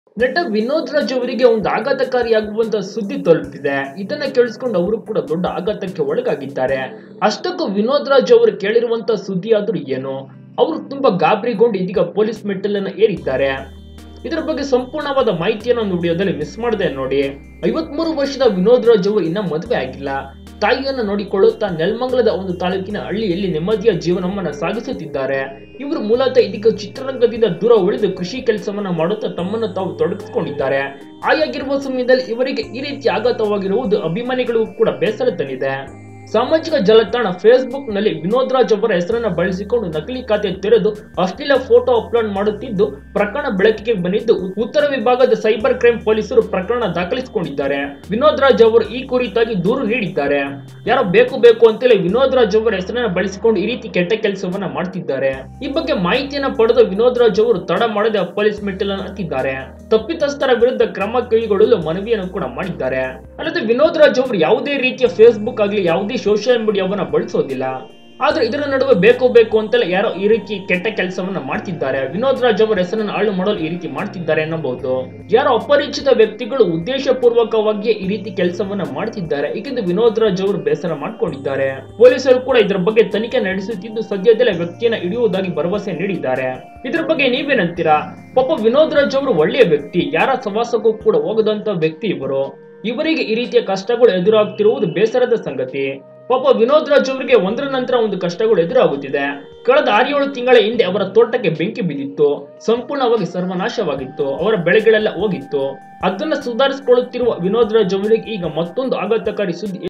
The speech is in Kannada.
ನಟ ವಿನೋದ್ ರಾಜ್ ಅವರಿಗೆ ಒಂದು ಆಘಾತಕಾರಿಯಾಗುವಂತ ಸುದ್ದಿ ತಲುಪಿದೆ ಇದನ್ನ ಕೇಳಿಸ್ಕೊಂಡು ಅವರು ಕೂಡ ದೊಡ್ಡ ಆಘಾತಕ್ಕೆ ಒಳಗಾಗಿದ್ದಾರೆ ಅಷ್ಟಕ್ಕೂ ವಿನೋದ್ ರಾಜ್ ಅವರು ಕೇಳಿರುವಂತ ಸುದ್ದಿ ಆದ್ರೂ ಏನು ಅವರು ತುಂಬಾ ಗಾಬರಿಗೊಂಡು ಇದೀಗ ಪೊಲೀಸ್ ಮೆಟ್ಟಲನ್ನ ಏರಿದ್ದಾರೆ ಇದರ ಬಗ್ಗೆ ಸಂಪೂರ್ಣವಾದ ಮಾಹಿತಿಯನ್ನು ಒಂದು ವಿಡಿಯೋದಲ್ಲಿ ಮಿಸ್ ಮಾಡಿದೆ ನೋಡಿ ಐವತ್ಮೂರು ವರ್ಷದ ವಿನೋದ್ ರಾಜ್ ಅವರು ಇನ್ನ ಮದುವೆ ಆಗಿಲ್ಲ ತಾಯಿಯನ್ನು ನೋಡಿಕೊಳ್ಳುತ್ತಾ ನೆಲಮಂಗಲದ ಒಂದು ತಾಲೂಕಿನ ಹಳ್ಳಿಯಲ್ಲಿ ನೆಮ್ಮದಿಯ ಜೀವನವನ್ನ ಸಾಗಿಸುತ್ತಿದ್ದಾರೆ ಇವರು ಮೂಲತಃ ಇದೀಗ ಚಿತ್ರರಂಗದಿಂದ ದೂರ ಉಳಿದು ಕೃಷಿ ಕೆಲಸವನ್ನ ಮಾಡುತ್ತಾ ತಮ್ಮನ್ನು ತಾವು ತೊಡಗಿಸಿಕೊಂಡಿದ್ದಾರೆ ಆಯಾಗಿರುವ ಸಮಯದಲ್ಲಿ ಇವರಿಗೆ ಈ ರೀತಿ ಆಘಾತವಾಗಿರುವುದು ಅಭಿಮಾನಿಗಳಿಗೂ ಕೂಡ ಬೇಸರ ತಂದಿದೆ ಸಾಮಾಜಿಕ ಜಾಲತಾಣ ಫೇಸ್ಬುಕ್ ನಲ್ಲಿ ವಿನೋದ್ ರಾಜ್ ಅವರ ಹೆಸರನ್ನ ಬಳಸಿಕೊಂಡು ನಕಲಿ ಖಾತೆ ತೆರೆದು ಅಶ್ಲೀಲ ಫೋಟೋ ಅಪ್ಲೋಡ್ ಮಾಡುತ್ತಿದ್ದು ಪ್ರಕರಣ ಬೆಳಕಿಗೆ ಬಂದಿದ್ದು ಉತ್ತರ ವಿಭಾಗದ ಸೈಬರ್ ಕ್ರೈಮ್ ಪೊಲೀಸರು ಪ್ರಕರಣ ದಾಖಲಿಸಿಕೊಂಡಿದ್ದಾರೆ ವಿನೋದ್ ರಾಜ್ ಅವರು ಈ ಕುರಿತಾಗಿ ದೂರು ನೀಡಿದ್ದಾರೆ ಯಾರೋ ಬೇಕು ಬೇಕು ಅಂತೇಳಿ ವಿನೋದ್ ರಾಜ್ ಅವರ ಹೆಸರನ್ನ ಬಳಸಿಕೊಂಡು ಈ ರೀತಿ ಕೆಟ್ಟ ಕೆಲಸವನ್ನ ಮಾಡ್ತಿದ್ದಾರೆ ಈ ಬಗ್ಗೆ ಮಾಹಿತಿಯನ್ನ ಪಡೆದ ವಿನೋದ್ ರಾಜ್ ಅವರು ತಡ ಮಾಡದೆ ಪೊಲೀಸ್ ಮೆಟ್ಟಿಲನ್ನು ಹತ್ತಿದ್ದಾರೆ ತಪ್ಪಿತಸ್ಥರ ವಿರುದ್ಧ ಕ್ರಮ ಕೈಗೊಳ್ಳಲು ಮನವಿಯನ್ನು ಕೂಡ ಮಾಡಿದ್ದಾರೆ ಅಲ್ಲದೆ ವಿನೋದ್ ರಾಜ್ ಅವರು ಯಾವುದೇ ರೀತಿಯ ಫೇಸ್ಬುಕ್ ಆಗಲಿ ಯಾವುದೇ ಸೋಷಿಯಲ್ ಮೀಡಿಯಾವನ್ನ ಬಳಸೋದಿಲ್ಲ ಆದ್ರೆ ಇದರ ನಡುವೆ ಬೇಕು ಬೇಕು ಅಂತಲೇ ಯಾರೋ ಈ ರೀತಿ ಕೆಟ್ಟ ಕೆಲಸವನ್ನ ಮಾಡ್ತಿದ್ದಾರೆ ವಿನೋದ್ ರಾಜ್ ಅವರ ಹೆಸರನ್ನು ಹಾಳು ಮಾಡಲು ಈ ರೀತಿ ಮಾಡ್ತಿದ್ದಾರೆ ಎನ್ನಬಹುದು ಯಾರೋ ಅಪರಿಚಿತ ವ್ಯಕ್ತಿಗಳು ಉದ್ದೇಶಪೂರ್ವಕವಾಗಿ ಈ ರೀತಿ ಕೆಲಸವನ್ನ ಮಾಡ್ತಿದ್ದಾರೆ ಏಕೆಂದು ವಿನೋದ್ ರಾಜ್ ಅವರು ಬೇಸರ ಮಾಡ್ಕೊಂಡಿದ್ದಾರೆ ಪೊಲೀಸರು ಕೂಡ ಇದರ ಬಗ್ಗೆ ತನಿಖೆ ನಡೆಸುತ್ತಿದ್ದು ಸದ್ಯದಲ್ಲೇ ವ್ಯಕ್ತಿಯನ್ನ ಹಿಡಿಯುವುದಾಗಿ ಭರವಸೆ ನೀಡಿದ್ದಾರೆ ಇದ್ರ ಬಗ್ಗೆ ನೀವೇನಂತೀರಾ ಪಾಪ ವಿನೋದ್ ರಾಜ್ ಅವರು ಒಳ್ಳೆಯ ವ್ಯಕ್ತಿ ಯಾರ ಸವಾಸಕ್ಕೂ ಕೂಡ ಹೋಗದಂತ ವ್ಯಕ್ತಿ ಇವರು ಇವರಿಗೆ ಈ ರೀತಿಯ ಕಷ್ಟಗಳು ಎದುರಾಗ್ತಿರುವುದು ಬೇಸರದ ಸಂಗತಿ ಪಾಪ ವಿನೋದ್ ರಾಜ್ ಅವರಿಗೆ ಒಂದರ ನಂತರ ಒಂದು ಕಷ್ಟಗಳು ಎದುರಾಗುತ್ತಿದೆ ಕಳೆದ ಆರೇಳು ತಿಂಗಳ ಹಿಂದೆ ಅವರ ತೋಟಕ್ಕೆ ಬೆಂಕಿ ಬಿದ್ದಿತ್ತು ಸಂಪೂರ್ಣವಾಗಿ ಸರ್ವನಾಶವಾಗಿತ್ತು ಅವರ ಬೆಳೆಗಳೆಲ್ಲ ಹೋಗಿತ್ತು ಅದನ್ನ ಸುಧಾರಿಸಿಕೊಳ್ಳುತ್ತಿರುವ ವಿನೋದ್ ರಾಜ್ ಅವರಿಗೆ ಈಗ ಮತ್ತೊಂದು ಆಘಾತಕಾರಿ ಸುದ್ದಿ